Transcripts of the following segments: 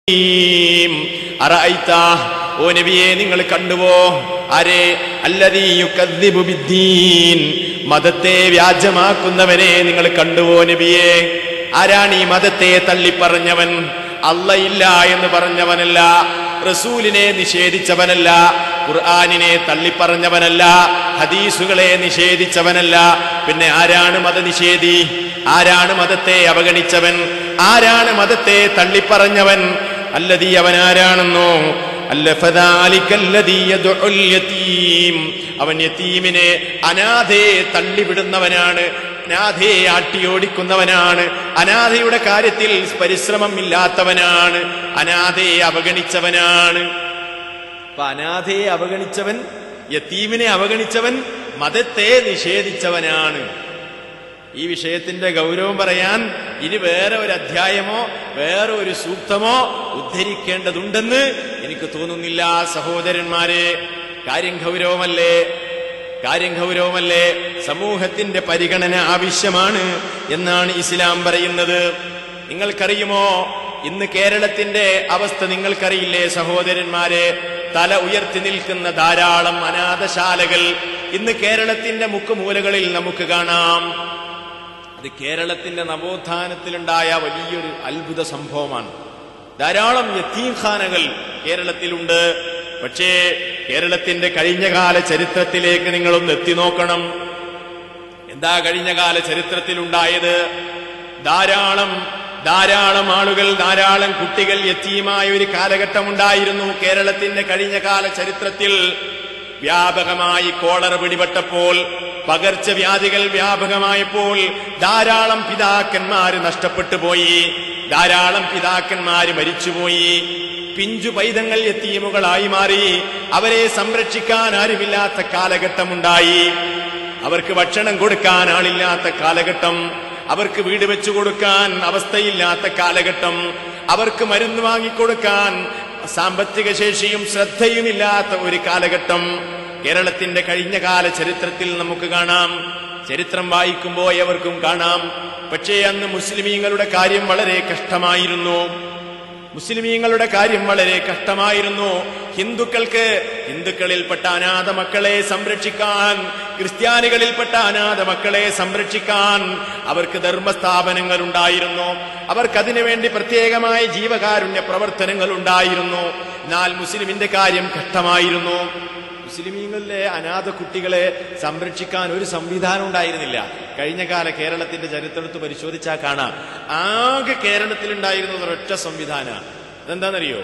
അറഅയ്ത ഓ നബിയെ നിങ്ങൾ കണ്ടുവോ ആരെ അല്ലദീ യുകദ്ദിബു ബിദ്ദീൻ മതത്തെ വ്യാജമാക്കുന്നവനെ നിങ്ങൾ കണ്ടുവോ നബിയെ ആരാണ് ഈ മതത്തെ തള്ളിപ്പറഞ്ഞവൻ അല്ലയില്ല എന്ന് പറഞ്ഞവനല്ല റസൂലിനെ നിഷേധിച്ചവനല്ല ഖുർആാനിനെ തള്ളിപ്പറഞ്ഞവനല്ല ഹദീസുകളെ നിഷേധിച്ചവനല്ല പിന്നെ ആരാണ് മതനിഷേധി ആരാണ് മതത്തെ അവഗണിച്ചവൻ ആരാണ് മതത്തെ തള്ളിപ്പറഞ്ഞവൻ അല്ലതീ അവൻ ആരാണെന്നോ അല്ല ഫദാലിക്കല്ലദീ യദ്ഉൽ യതീം. അവൻ യതീമിനെ അനാഥയെ തള്ളിവിടുന്നവനാണ് അനാഥയെ ആട്ടിയോടിക്കുന്നവനാണ് അനാഥയുടെ കാര്യത്തിൽ പരിശ്രമം ഇല്ലാത്തവനാണ് അനാഥയെ അവഗണിച്ചവനാണ് അപ്പൊ അനാഥയെ അവഗണിച്ചവൻ യത്തീമിനെ അവഗണിച്ചവൻ മതത്തെ നിഷേധിച്ചവനാണ് ഈ വിഷയത്തിന്റെ ഗൗരവം പറയാൻ ഇനി വേറെ ഒരു അധ്യായമോ വേറെ ഒരു സൂക്തമോ ഉദ്ധരിക്കേണ്ടതുണ്ടെന്ന് എനിക്ക് തോന്നുന്നില്ല സഹോദരന്മാരെ കാര്യം ഗൗരവമല്ലേ കാര്യം ഗൗരവമല്ലേ സമൂഹത്തിന്റെ പരിഗണന ആവശ്യമാണ് എന്നാണ് ഇസ്ലാം പറയുന്നത് നിങ്ങൾക്കറിയുമോ ഇന്ന് കേരളത്തിന്റെ അവസ്ഥ നിങ്ങൾക്കറിയില്ലേ സഹോദരന്മാരെ തല ഉയർത്തി നിൽക്കുന്ന ധാരാളം അനാഥശാലകൾ ഇന്ന് കേരളത്തിന്റെ മുക്കുമൂലകളിൽ നമുക്ക് കാണാം അത് കേരളത്തിന്റെ നവോത്ഥാനത്തിലുണ്ടായ വലിയൊരു അത്ഭുത സംഭവമാണ് ധാരാളം യത്തീംഖാനകൾ കേരളത്തിലുണ്ട് പക്ഷേ കേരളത്തിന്റെ കഴിഞ്ഞകാല ചരിത്രത്തിലേക്ക് നിങ്ങളൊന്ന് എത്തി നോക്കണം എന്താ കഴിഞ്ഞകാല ചരിത്രത്തിലുണ്ടായത് ധാരാളം ധാരാളം ആളുകൾ ധാരാളം കുട്ടികൾ യത്തീമായ ഒരു കാലഘട്ടം ഉണ്ടായിരുന്നു കേരളത്തിന്റെ കഴിഞ്ഞകാല ചരിത്രത്തിൽ വ്യാപകമായി കോളറ പിടിപെട്ടപ്പോൾ പകർച്ചവ്യാധികൾ വ്യാപകമായപ്പോൾ ധാരാളം പിതാക്കന്മാര് നഷ്ടപ്പെട്ടു പോയി ധാരാളം പിതാക്കന്മാര് മരിച്ചുപോയി പിഞ്ചു പൈതങ്ങൾ എത്തീമുകളായി മാറി അവരെ സംരക്ഷിക്കാൻ ആരുമില്ലാത്ത കാലഘട്ടമുണ്ടായി അവർക്ക് ഭക്ഷണം കൊടുക്കാൻ ആളില്ലാത്ത കാലഘട്ടം അവർക്ക് വീട് വെച്ചു കൊടുക്കാൻ അവസ്ഥയില്ലാത്ത കാലഘട്ടം അവർക്ക് മരുന്ന് വാങ്ങിക്കൊടുക്കാൻ സാമ്പത്തിക ശേഷിയും ശ്രദ്ധയുമില്ലാത്ത ഒരു കാലഘട്ടം കേരളത്തിന്റെ കഴിഞ്ഞ കാല ചരിത്രത്തിൽ നമുക്ക് കാണാം ചരിത്രം വായിക്കുമ്പോൾ എവർക്കും കാണാം പക്ഷേ അന്ന് മുസ്ലിമീങ്ങളുടെ കാര്യം വളരെ കഷ്ടമായിരുന്നു മുസ്ലിമീങ്ങളുടെ കാര്യം വളരെ കഷ്ടമായിരുന്നു ഹിന്ദുക്കൾക്ക് ഹിന്ദുക്കളിൽപ്പെട്ട അനാഥ മക്കളെ സംരക്ഷിക്കാൻ ക്രിസ്ത്യാനികളിൽപ്പെട്ട അനാഥ മക്കളെ സംരക്ഷിക്കാൻ അവർക്ക് ധർമ്മസ്ഥാപനങ്ങൾ ഉണ്ടായിരുന്നു അവർക്ക് അതിനുവേണ്ടി പ്രത്യേകമായ ജീവകാരുണ്യ പ്രവർത്തനങ്ങൾ ഉണ്ടായിരുന്നു എന്നാൽ മുസ്ലിമിന്റെ കാര്യം കഷ്ടമായിരുന്നു മുസ്ലിമീങ്ങളിലെ അനാഥ കുട്ടികളെ സംരക്ഷിക്കാൻ ഒരു സംവിധാനം ഉണ്ടായിരുന്നില്ല കഴിഞ്ഞ കാല കേരളത്തിന്റെ ചരിത്രത്ത് പരിശോധിച്ചാൽ കാണാം ആകെ കേരളത്തിലുണ്ടായിരുന്നത് ഒരൊറ്റ സംവിധാന അതെന്താണെന്നറിയോ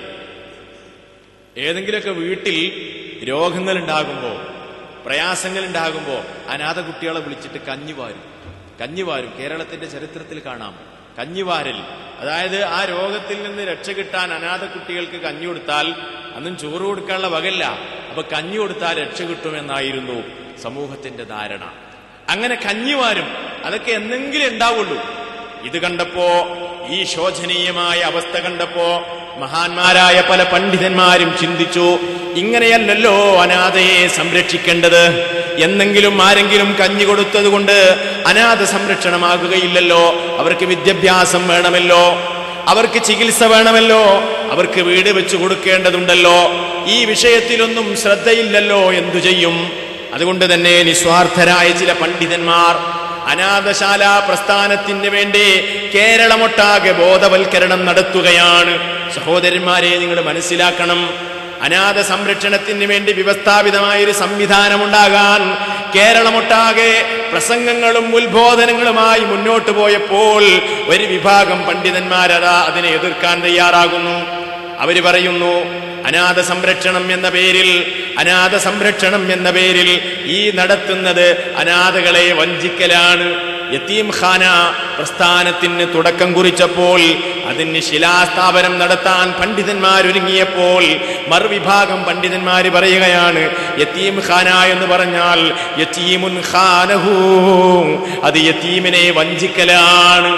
ഏതെങ്കിലുമൊക്കെ വീട്ടിൽ രോഗങ്ങൾ ഉണ്ടാകുമ്പോ പ്രയാസങ്ങൾ ഉണ്ടാകുമ്പോ അനാഥ കുട്ടികളെ വിളിച്ചിട്ട് കഞ്ഞിവാരും കഞ്ഞിവാരും കേരളത്തിന്റെ ചരിത്രത്തിൽ കാണാം കഞ്ഞിവാരൽ അതായത് ആ രോഗത്തിൽ നിന്ന് രക്ഷ കിട്ടാൻ അനാഥ കുട്ടികൾക്ക് കഞ്ഞി കൊടുത്താൽ അന്നും ചോറ് കൊടുക്കാനുള്ള വകല്ല അപ്പൊ കഞ്ഞി കൊടുത്താൽ രക്ഷ കിട്ടുമെന്നായിരുന്നു സമൂഹത്തിന്റെ ധാരണ അങ്ങനെ കഞ്ഞിവാരും അതൊക്കെ എന്തെങ്കിലും ഉണ്ടാവുള്ളൂ ഇത് കണ്ടപ്പോ ഈ ശോചനീയമായ അവസ്ഥ കണ്ടപ്പോ മഹാന്മാരായ പല പണ്ഡിതന്മാരും ചിന്തിച്ചു ഇങ്ങനെയല്ലല്ലോ അനാഥയെ സംരക്ഷിക്കേണ്ടത് എന്നെങ്കിലും ആരെങ്കിലും കഞ്ഞി കൊടുത്തത് കൊണ്ട് അനാഥ സംരക്ഷണമാകുകയില്ലല്ലോ അവർക്ക് വിദ്യാഭ്യാസം വേണമല്ലോ അവർക്ക് ചികിത്സ വേണമല്ലോ അവർക്ക് വീട് വെച്ചു കൊടുക്കേണ്ടതുണ്ടല്ലോ ഈ വിഷയത്തിലൊന്നും ശ്രദ്ധയില്ലല്ലോ എന്തു ചെയ്യും അതുകൊണ്ട് തന്നെ നിസ്വാർത്ഥരായ ചില പണ്ഡിതന്മാർ അനാഥശാല പ്രസ്ഥാനത്തിന് വേണ്ടി കേരളമൊട്ടാകെ ബോധവൽക്കരണം നടത്തുകയാണ് സഹോദരന്മാരെ നിങ്ങൾ മനസ്സിലാക്കണം അനാഥ സംരക്ഷണത്തിന് വേണ്ടി വ്യവസ്ഥാപിതമായ ഒരു സംവിധാനം ഉണ്ടാകാൻ കേരളമൊട്ടാകെ പ്രസംഗങ്ങളും ഉത്ബോധനങ്ങളുമായി മുന്നോട്ട് പോയപ്പോൾ ഒരു വിഭാഗം പണ്ഡിതന്മാരതാ അതിനെ എതിർക്കാൻ തയ്യാറാകുന്നു അവര് പറയുന്നു അനാഥ സംരക്ഷണം എന്ന പേരിൽ അനാഥ സംരക്ഷണം എന്ന പേരിൽ ഈ നടത്തുന്നത് അനാഥകളെ വഞ്ചിക്കലാണ് യത്തീം ഖാന പ്രസ്ഥാനത്തിന് തുടക്കം കുറിച്ചപ്പോൾ അതിന് ശിലാസ്ഥാപനം നടത്താൻ പണ്ഡിതന്മാരൊരുങ്ങിയപ്പോൾ മറുവിഭാഗം പണ്ഡിതന്മാര് പറയുകയാണ് യത്തീം ഖാന എന്ന് പറഞ്ഞാൽ യത്തീമുൻ ഖാനഹു അത് യത്തീമിനെ വഞ്ചിക്കലാണ്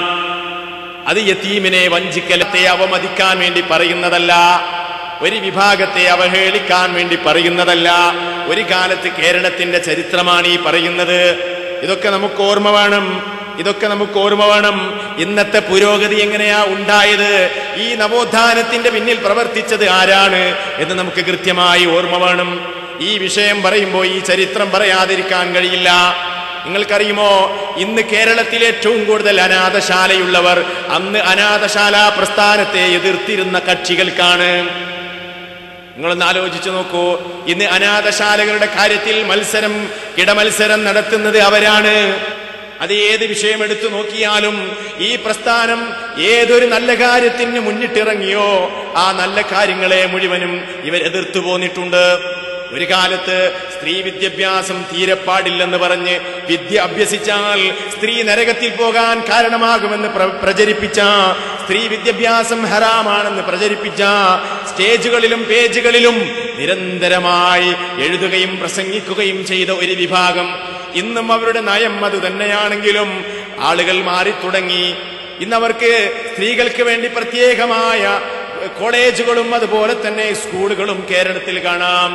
അത് യത്തീമിനെ വഞ്ചിക്കലത്തെ അവമതിക്കാൻ വേണ്ടി പറയുന്നതല്ല ഒരു വിഭാഗത്തെ അവഹേളിക്കാൻ വേണ്ടി പറയുന്നതല്ല ഒരു കാലത്ത് കേരളത്തിന്റെ ചരിത്രമാണ് ഈ പറയുന്നത് ഇതൊക്കെ നമുക്ക് ഓർമ്മ വേണം ഇതൊക്കെ നമുക്ക് ഓർമ്മ വേണം ഇന്നത്തെ പുരോഗതി എങ്ങനെയാ ഉണ്ടായത് ഈ നവോത്ഥാനത്തിന്റെ പിന്നിൽ പ്രവർത്തിച്ചത് ആരാണ് എന്ന് നമുക്ക് കൃത്യമായി ഓർമ്മ വേണം ഈ വിഷയം പറയുമ്പോൾ ഈ ചരിത്രം പറയാതിരിക്കാൻ കഴിയില്ല നിങ്ങൾക്കറിയുമോ ഇന്ന് കേരളത്തിൽ ഏറ്റവും കൂടുതൽ അനാഥശാലയുള്ളവർ അന്ന് അനാഥശാല പ്രസ്ഥാനത്തെ എതിർത്തിരുന്ന കക്ഷികൾക്കാണ് നിങ്ങളൊന്ന് ആലോചിച്ചു നോക്കൂ ഇന്ന് അനാഥശാലകളുടെ കാര്യത്തിൽ മത്സരം കിടമത്സരം നടത്തുന്നത് അവരാണ് അത് ഏത് വിഷയം എടുത്തു നോക്കിയാലും ഈ പ്രസ്ഥാനം ഏതൊരു നല്ല കാര്യത്തിന് മുന്നിട്ടിറങ്ങിയോ ആ നല്ല കാര്യങ്ങളെ മുഴുവനും ഇവർ എതിർത്തു പോന്നിട്ടുണ്ട് ഒരു കാലത്ത് സ്ത്രീ വിദ്യാഭ്യാസം തീരെ പാടില്ലെന്ന് പറഞ്ഞ് വിദ്യ അഭ്യസിച്ചാൽ സ്ത്രീ നരകത്തിൽ പോകാൻ കാരണമാകുമെന്ന് പ്ര- പ്രചരിപ്പിച്ച സ്ത്രീ വിദ്യാഭ്യാസം ഹറാമാണെന്ന് പ്രചരിപ്പിച്ച സ്റ്റേജുകളിലും പേജുകളിലും നിരന്തരമായി എഴുതുകയും പ്രസംഗിക്കുകയും ചെയ്ത ഒരു വിഭാഗം ഇന്നും അവരുടെ നയം അത് തന്നെയാണെങ്കിലും ആളുകൾ മാറി തുടങ്ങി ഇന്നവർക്ക് സ്ത്രീകൾക്ക് വേണ്ടി പ്രത്യേകമായ കോളേജുകളും അതുപോലെ തന്നെ സ്കൂളുകളും കേരളത്തിൽ കാണാം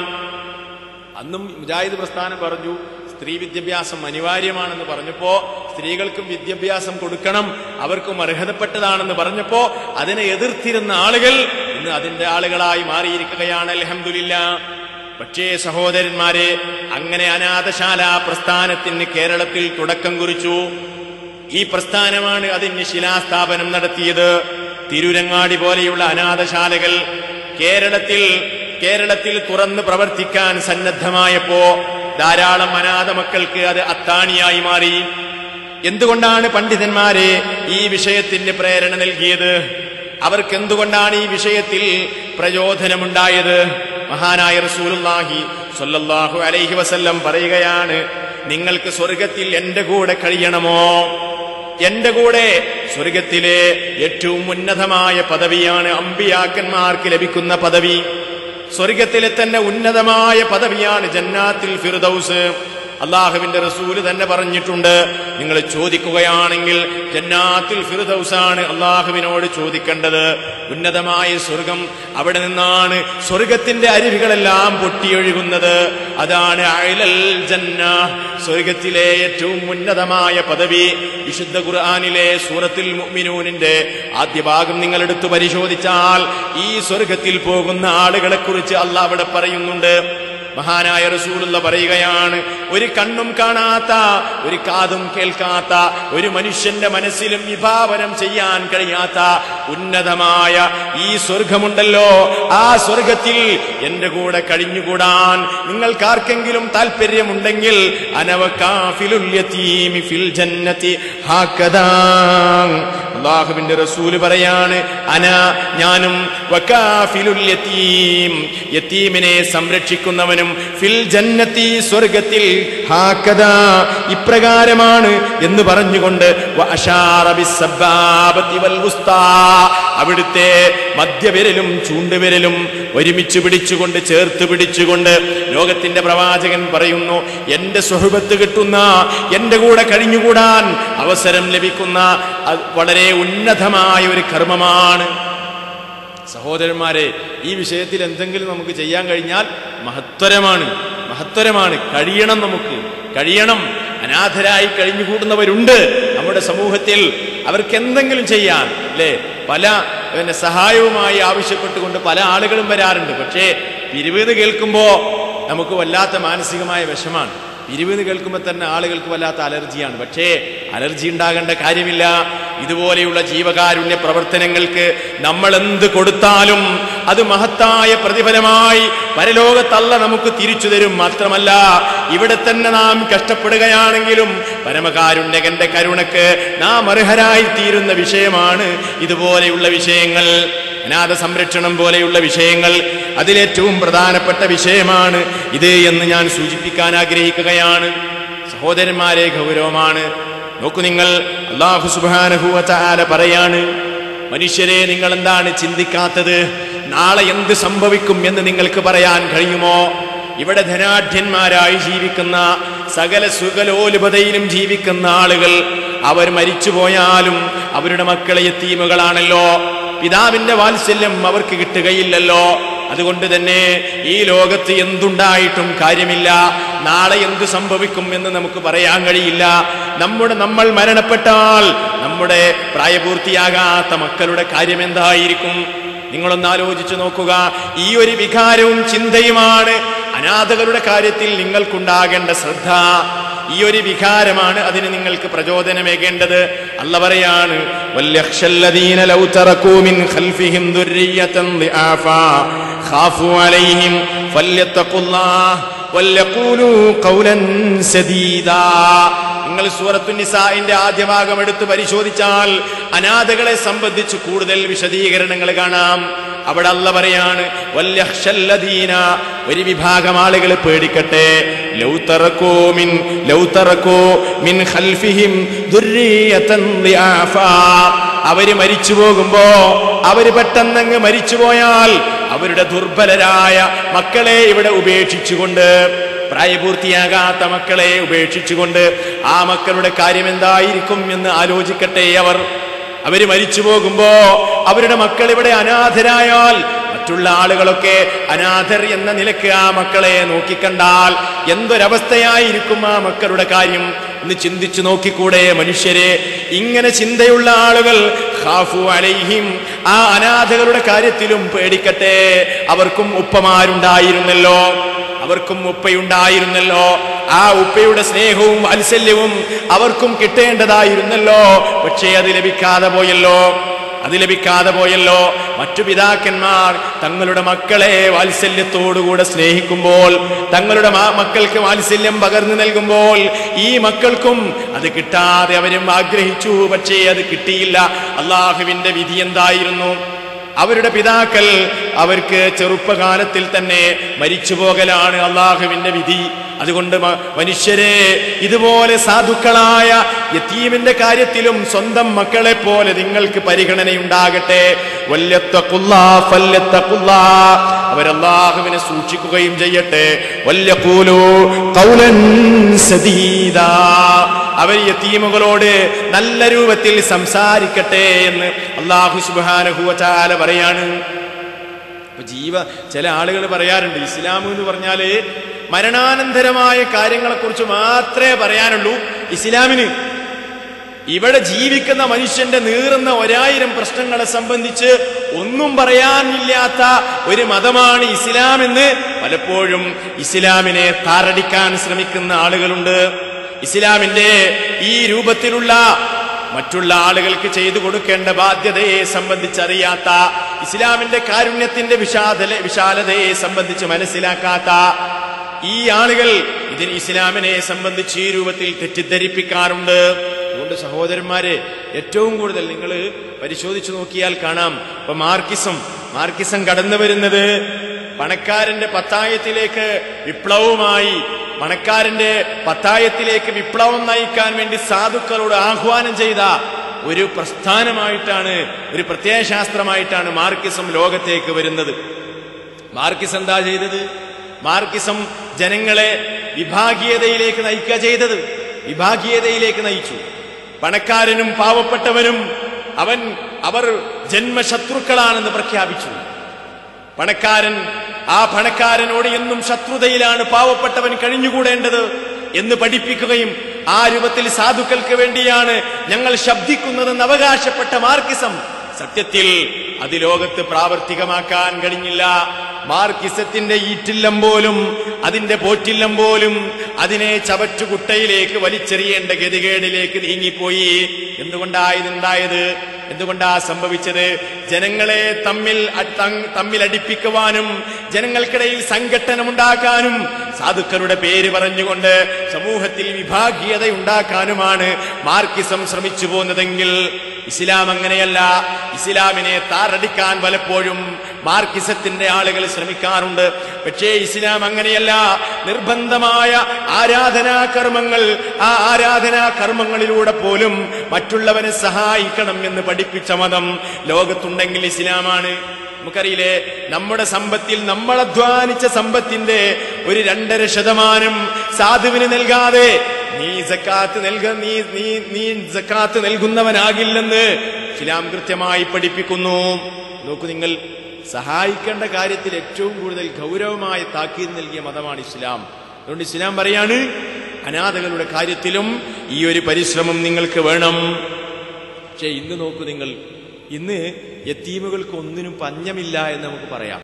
അന്നും മുജാഹിദ് പ്രസ്ഥാനം പറഞ്ഞു സ്ത്രീ വിദ്യാഭ്യാസം അനിവാര്യമാണെന്ന് പറഞ്ഞപ്പോ സ്ത്രീകൾക്കും വിദ്യാഭ്യാസം കൊടുക്കണം അവർക്കും അർഹതപ്പെട്ടതാണെന്ന് പറഞ്ഞപ്പോ അതിനെ എതിർത്തിരുന്ന ആളുകൾ ഇന്ന് അതിന്റെ ആളുകളായി മാറിയിരിക്കുകയാണ് അലഹമില്ല പക്ഷേ സഹോദരന്മാരെ അങ്ങനെ അനാഥശാല പ്രസ്ഥാനത്തിന് കേരളത്തിൽ തുടക്കം കുറിച്ചു ഈ പ്രസ്ഥാനമാണ് അതിന് ശിലാസ്ഥാപനം നടത്തിയത് തിരുരങ്ങാടി പോലെയുള്ള അനാഥശാലകൾ കേരളത്തിൽ കേരളത്തിൽ തുറന്ന് പ്രവർത്തിക്കാൻ സന്നദ്ധമായപ്പോ ധാരാളം അനാഥ മക്കൾക്ക് അത് അത്താണിയായി മാറി എന്തുകൊണ്ടാണ് പണ്ഡിതന്മാരെ ഈ വിഷയത്തിന് പ്രേരണ നൽകിയത് അവർക്ക് എന്തുകൊണ്ടാണ് ഈ വിഷയത്തിൽ പ്രചോദനമുണ്ടായത് മഹാനായ റസൂലുള്ളാഹി സ്വല്ലല്ലാഹു അലൈഹി വസല്ലം പറയുകയാണ് നിങ്ങൾക്ക് സ്വർഗത്തിൽ എന്റെ കൂടെ കഴിയണമോ എന്റെ കൂടെ സ്വർഗത്തിലെ ഏറ്റവും ഉന്നതമായ പദവിയാണ് അമ്പിയാക്കന്മാർക്ക് ലഭിക്കുന്ന പദവി സ്വർഗത്തിലെ തന്നെ ഉന്നതമായ പദവിയാണ് ജന്നാത്തിൽ ഫിർദൌസ് അള്ളാഹുവിന്റെ റസൂല് തന്നെ പറഞ്ഞിട്ടുണ്ട് നിങ്ങൾ ചോദിക്കുകയാണെങ്കിൽ ജന്നാത്തിൽ ഫിർദൌസാണ് അള്ളാഹുവിനോട് ചോദിക്കേണ്ടത് ഉന്നതമായ സ്വർഗം അവിടെ നിന്നാണ് സ്വർഗത്തിന്റെ അരുവികളെല്ലാം പൊട്ടിയൊഴുകുന്നത് അതാണ് അയലൽ ജന്ന സ്വർഗത്തിലെ ഏറ്റവും ഉന്നതമായ പദവി വിശുദ്ധ ഖുർആാനിലെ സൂറത്തുൽ മുഅ്മിനൂനിന്റെ ആദ്യ ഭാഗം നിങ്ങൾ എടുത്തു പരിശോധിച്ചാൽ ഈ സ്വർഗത്തിൽ പോകുന്ന ആളുകളെ കുറിച്ച് അള്ളാഹ് അവിടെ പറയുന്നുണ്ട് മഹാനായ റസൂലുള്ള പറയുകയാണ് ഒരു കണ്ണും കാണാത്ത ഒരു കാതും കേൾക്കാത്ത ഒരു മനുഷ്യന്റെ മനസ്സിലും വിഭാവനം ചെയ്യാൻ കഴിയാത്ത ഉന്നതമായ ഈ സ്വർഗമുണ്ടല്ലോ ആ സ്വർഗത്തിൽ എന്റെ കൂടെ കഴിഞ്ഞുകൂടാൻ നിങ്ങൾക്കാർക്കെങ്കിലും താല്പര്യമുണ്ടെങ്കിൽ അനവക്കാഫിലുൽ യതീമി ഫിൽ ജന്നതി ഹാക്കദാ അള്ളാഹുവിന്റെ റസൂല് പറയാണ് അന ഞാനും വക്കാഫിലുൽ യതീം യതീമിനെ സംരക്ഷിക്കുന്നവനും ഫിൽ ജന്നത്തി സ്വർഗത്തിൽ ഹാക്കദാ ഇപ്രകാരമാണ് എന്ന് പറഞ്ഞുകൊണ്ട് വ അശാറ ബിസ്സബ്ബാബത്തി വൽ വുസ്താ അവിടുത്തെ മധ്യവിരലും ചൂണ്ടുവിരലും ഒരുമിച്ച് പിടിച്ചുകൊണ്ട് ചേർത്ത് പിടിച്ചുകൊണ്ട് ലോകത്തിന്റെ പ്രവാചകൻ പറയുന്നു എന്റെ സുഹൃബത്ത് കിട്ടുന്ന എന്റെ കൂടെ കഴിഞ്ഞുകൂടാൻ അവസരം ലഭിക്കുന്ന അത് വളരെ ഉന്നതമായ ഒരു കർമ്മമാണ് സഹോദരന്മാരെ ഈ വിഷയത്തിൽ എന്തെങ്കിലും നമുക്ക് ചെയ്യാൻ കഴിഞ്ഞാൽ മഹത്വരമാണ് മഹത്വരമാണ് കഴിയണം നമുക്ക് കഴിയണം അനാഥരായി കഴിഞ്ഞുകൂടുന്നവരുണ്ട് നമ്മുടെ സമൂഹത്തിൽ അവർക്ക് എന്തെങ്കിലും ചെയ്യാൻ അല്ലേ പല പിന്നെ സഹായവുമായി ആവശ്യപ്പെട്ടുകൊണ്ട് പല ആളുകളും വരാറുണ്ട് പക്ഷേ പിരിവെന്ന് കേൾക്കുമ്പോ നമുക്ക് വല്ലാത്ത മാനസികമായ വിഷമാണ് പിരിവെന്ന് കേൾക്കുമ്പോൾ തന്നെ ആളുകൾക്ക് വല്ലാത്ത അലർജിയാണ് പക്ഷേ അലർജി ഉണ്ടാകേണ്ട കാര്യമില്ല ഇതുപോലെയുള്ള ജീവകാരുണ്യ പ്രവർത്തനങ്ങൾക്ക് നമ്മൾ എന്ത് കൊടുത്താലും അത് മഹത്തായ പ്രതിഫലമായി പരലോകത്തല്ല നമുക്ക് തിരിച്ചു തരും മാത്രമല്ല ഇവിടെ തന്നെ നാം കഷ്ടപ്പെടുകയാണെങ്കിലും പരമകാരുണ്യകന്റെ കരുണക്ക് നാം അർഹരായി തീരുന്ന വിഷയമാണ് ഇതുപോലെയുള്ള വിഷയങ്ങൾ അനാഥ സംരക്ഷണം പോലെയുള്ള വിഷയങ്ങൾ അതിലേറ്റവും പ്രധാനപ്പെട്ട വിഷയമാണ് ഇത് എന്ന് ഞാൻ സൂചിപ്പിക്കാൻ ആഗ്രഹിക്കുകയാണ് സഹോദരന്മാരെ ഗൗരവമാണ് നോക്കൂ നിങ്ങൾ അള്ളാഹു സുബാനഹുവല പറയാണ് മനുഷ്യരെ നിങ്ങൾ എന്താണ് ചിന്തിക്കാത്തത് നാളെ എന്ത് സംഭവിക്കും എന്ന് നിങ്ങൾക്ക് പറയാൻ കഴിയുമോ ഇവിടെ ധനാഢ്യന്മാരായി ജീവിക്കുന്ന സകല സുഖലോലുപതയിലും ജീവിക്കുന്ന ആളുകൾ അവർ മരിച്ചുപോയാലും അവരുടെ മക്കളെ എത്തീമുകളാണല്ലോ പിതാവിന്റെ വാത്സല്യം അവർക്ക് കിട്ടുകയില്ലല്ലോ അതുകൊണ്ട് തന്നെ ഈ ലോകത്ത് എന്തുണ്ടായിട്ടും കാര്യമില്ല നാളെ എന്തു സംഭവിക്കും എന്ന് നമുക്ക് പറയാൻ കഴിയില്ല നമ്മുടെ നമ്മൾ മരണപ്പെട്ടാൽ നമ്മുടെ പ്രായപൂർത്തിയാകാത്ത മക്കളുടെ കാര്യം എന്തായിരിക്കും നിങ്ങളൊന്ന് ആലോചിച്ചു നോക്കുക ഈ ഒരു വികാരവും ചിന്തയുമാണ് അനാഥകളുടെ കാര്യത്തിൽ നിങ്ങൾക്കുണ്ടാകേണ്ട ശ്രദ്ധ ഈ ഒരു വികാരമാണ് അതിന് നിങ്ങൾക്ക് പ്രചോദനമേകേണ്ടത് അല്ല പറയാണ് വല്യഖ്ശല്ലദീന ലൗ തറകൂ മിൻ ഖൽഫിഹിം ദുർരിയ്യതൻ ളിആഫാ ഖാഫു അലൈഹിം ഫല്യത്തഖുല്ലാഹ് വല്ലഖൂലൂ ഖൗലൻ സദീദാ നിങ്ങൾ സൂറത്തു നിസാഇന്റെ ആദ്യ ഭാഗം എടുത്ത് പരിശോധിച്ചാൽ അനാഥകളെ സംബന്ധിച്ച് കൂടുതൽ വിശദീകരണങ്ങൾ കാണാം അവിടെ അല്ല പറയാണ് വല്യഖ്ശല്ലദീന ഒരു വിഭാഗം ആളുകൾ പേടിക്കട്ടെ ലൗ തറക്കോ മിൻ ലൗ തറക്കോ മിൻ ഖൽഫിഹിം ദുർരിയതൻ ളിആഫാ അവര് മരിച്ചു പോകുമ്പോ അവര് പെട്ടെന്നങ്ങ് മരിച്ചു പോയാൽ അവരുടെ ദുർബലരായ മക്കളെ ഇവിടെ ഉപേക്ഷിച്ചുകൊണ്ട് പ്രായപൂർത്തിയാകാത്ത മക്കളെ ഉപേക്ഷിച്ചുകൊണ്ട് ആ മക്കളുടെ കാര്യം എന്തായിരിക്കും എന്ന് ആലോചിക്കട്ടെ അവർ അവര് മരിച്ചു പോകുമ്പോ അവരുടെ മക്കൾ ഇവിടെ അനാഥരായാൽ മറ്റുള്ള ആളുകളൊക്കെ അനാഥർ എന്ന നിലക്ക് ആ മക്കളെ നോക്കിക്കണ്ടാൽ എന്തൊരവസ്ഥയായിരിക്കും ആ മക്കളുടെ കാര്യം എന്ന് ചിന്തിച്ചു നോക്കിക്കൂടെ മനുഷ്യരെ ഇങ്ങനെ ചിന്തയുള്ള ആളുകൾ ഖാഫു അലൈഹിം ആ അനാഥകളുടെ കാര്യത്തിലും പേടിക്കട്ടെ അവർക്കും ഉപ്പമാരുണ്ടായിരുന്നല്ലോ അവർക്കും ഉപ്പയുണ്ടായിരുന്നല്ലോ ആ ഉപ്പയുടെ സ്നേഹവും വാത്സല്യവും അവർക്കും കിട്ടേണ്ടതായിരുന്നല്ലോ പക്ഷേ അത് ലഭിക്കാതെ പോയല്ലോ അത് ലഭിക്കാതെ പോയല്ലോ മറ്റു പിതാക്കന്മാർ തങ്ങളുടെ മക്കളെ വാത്സല്യത്തോടുകൂടെ സ്നേഹിക്കുമ്പോൾ തങ്ങളുടെ മാ- മക്കൾക്ക് വാത്സല്യം പകർന്നു നൽകുമ്പോൾ ഈ മക്കൾക്കും അത് കിട്ടാതെ അവരും ആഗ്രഹിച്ചു പക്ഷേ അത് കിട്ടിയില്ല അള്ളാഹുവിന്റെ വിധി എന്തായിരുന്നു അവരുടെ പിതാക്കൾ അവർക്ക് ചെറുപ്പകാലത്തിൽ തന്നെ മരിച്ചു പോകലാണ് അള്ളാഹുവിന്റെ വിധി അതുകൊണ്ട് മ- മനുഷ്യരെ ഇതുപോലെ സാധുക്കളായ യത്തീമിന്റെ കാര്യത്തിലും സ്വന്തം മക്കളെ പോലെ നിങ്ങൾക്ക് പരിഗണനയുണ്ടാകട്ടെ വല്യത്തക്കുല്ലാ ഫല്യത്തക്കുല്ലാ അവരല്ലാഹുവിനെ സൂക്ഷിക്കുകയും ചെയ്യട്ടെ വല്യക്കൂലു കൗലൻ സദീദാ അവർ യത്തീമുകളോട് നല്ല രൂപത്തിൽ സംസാരിക്കട്ടെ എന്ന് അള്ളാഹു സുബാനഹുവചാല പറയാണ് അപ്പൊ ജീവ ചില ആളുകൾ പറയാറുണ്ട് ഇസ്ലാം എന്ന് പറഞ്ഞാല് മരണാനന്തരമായ കാര്യങ്ങളെക്കുറിച്ച് മാത്രമേ പറയാനുള്ളൂ ഇസ്ലാമിന് ഇവിടെ ജീവിക്കുന്ന മനുഷ്യന്റെ നീറുന്ന ഒരായിരം പ്രശ്നങ്ങളെ സംബന്ധിച്ച് ഒന്നും പറയാനില്ലാത്ത ഒരു മതമാണ് ഇസ്ലാം എന്ന് പലപ്പോഴും ഇസ്ലാമിനെ താറടിക്കാൻ ശ്രമിക്കുന്ന ആളുകളുണ്ട് ഇസ്ലാമിന്റെ ഈ രൂപത്തിലുള്ള മറ്റുള്ള ആളുകൾക്ക് ചെയ്തു കൊടുക്കേണ്ട ബാധ്യതയെ സംബന്ധിച്ചറിയാത്ത ഇസ്ലാമിന്റെ കാരുണ്യത്തിന്റെ വിശാല വിശാലതയെ സംബന്ധിച്ച് മനസ്സിലാക്കാത്ത ഈ ആളുകൾ ഇതിന് ഇസ്ലാമിനെ സംബന്ധിച്ച് ഈ രൂപത്തിൽ തെറ്റിദ്ധരിപ്പിക്കാറുണ്ട് അതുകൊണ്ട് സഹോദരന്മാരെ ഏറ്റവും കൂടുതൽ നിങ്ങൾ പരിശോധിച്ചു നോക്കിയാൽ കാണാം ഇപ്പൊ മാർക്കിസം മാർക്കിസം കടന്നു വരുന്നത് പണക്കാരന്റെ പത്തായത്തിലേക്ക് വിപ്ലവവുമായി പണക്കാരന്റെ പത്തായത്തിലേക്ക് വിപ്ലവം നയിക്കാൻ വേണ്ടി സാധുക്കളോട് ആഹ്വാനം ചെയ്ത ഒരു പ്രസ്ഥാനമായിട്ടാണ് ഒരു പ്രത്യയശാസ്ത്രമായിട്ടാണ് മാർക്കിസം ലോകത്തേക്ക് വരുന്നത് മാർക്കിസ് എന്താ ചെയ്തത് മാർക്കിസം ജനങ്ങളെ വിഭാഗീയതയിലേക്ക് നയിക്കുക ചെയ്തത് വിഭാഗീയതയിലേക്ക് നയിച്ചു പണക്കാരനും പാവപ്പെട്ടവനും അവൻ അവർ ജന്മശത്രുക്കളാണെന്ന് പ്രഖ്യാപിച്ചു പണക്കാരൻ ആ പണക്കാരനോട് എന്നും ശത്രുതയിലാണ് പാവപ്പെട്ടവൻ കഴിഞ്ഞുകൂടേണ്ടത് എന്ന് പഠിപ്പിക്കുകയും ആ രൂപത്തിൽ സാധുക്കൾക്ക് വേണ്ടിയാണ് ഞങ്ങൾ ശബ്ദിക്കുന്നതെന്ന് അവകാശപ്പെട്ട മാർക്കിസം സത്യത്തിൽ അത് ലോകത്ത് പ്രാവർത്തികമാക്കാൻ കഴിഞ്ഞില്ല മാർക്കിസത്തിന്റെ ഈറ്റില്ലം പോലും അതിന്റെ പോറ്റില്ലം പോലും അതിനെ ചവറ്റുകുട്ടയിലേക്ക് വലിച്ചെറിയേണ്ട ഗതികേടിലേക്ക് നീങ്ങിപ്പോയി എന്തുകൊണ്ടായതുണ്ടായത് എന്തുകൊണ്ടാ സംഭവിച്ചത് ജനങ്ങളെ തമ്മിൽ അ- തങ്- തമ്മിൽ അടിപ്പിക്കുവാനും ജനങ്ങൾക്കിടയിൽ സംഘട്ടനമുണ്ടാക്കാനും സാധുക്കളുടെ പേര് പറഞ്ഞുകൊണ്ട് സമൂഹത്തിൽ വിഭാഗീയത ഉണ്ടാക്കാനുമാണ് മാർക്കിസം ശ്രമിച്ചു പോന്നതെങ്കിൽ ഇസ്ലാം അങ്ങനെയല്ല ഇസ്ലാമിനെ താറടിക്കാൻ പലപ്പോഴും മാർക്കിസത്തിന്റെ ആളുകൾ ശ്രമിക്കാറുണ്ട് പക്ഷേ ഇസ്ലാം അങ്ങനെയല്ല നിർബന്ധമായ ആരാധനാ കർമ്മങ്ങൾ ആ ആരാധനാ കർമ്മങ്ങളിലൂടെ പോലും മറ്റുള്ളവനെ സഹായിക്കണം എന്ന് പഠിപ്പിച്ച മതം ലോകത്തുണ്ടെങ്കിൽ ഇസ്ലാമാണ് നമുക്കറിയില്ലേ നമ്മുടെ സമ്പത്തിൽ നമ്മൾ അധ്വാനിച്ച സമ്പത്തിന്റെ ഒരു രണ്ടര ശതമാനം സാധുവിന് നൽകാതെ നീ സക്കാത്ത് നൽക നീ നീ നീ സക്കാത്ത് നൽകുന്നവനാകില്ലെന്ന് ഇസ്ലാം കൃത്യമായി പഠിപ്പിക്കുന്നു നോക്കൂ നിങ്ങൾ സഹായിക്കേണ്ട കാര്യത്തിൽ ഏറ്റവും കൂടുതൽ ഗൗരവമായ താക്കീത് നൽകിയ മതമാണ് ഇസ്ലാം അതുകൊണ്ട് ഇസ്ലാം പറയാണ് അനാഥകളുടെ കാര്യത്തിലും ഈ ഒരു പരിശ്രമം നിങ്ങൾക്ക് വേണം പക്ഷേ ഇന്ന് നോക്കൂ നിങ്ങൾ ഇന്ന് യത്തീമുകൾക്ക് ഒന്നിനും പഞ്ഞമില്ല എന്ന് നമുക്ക് പറയാം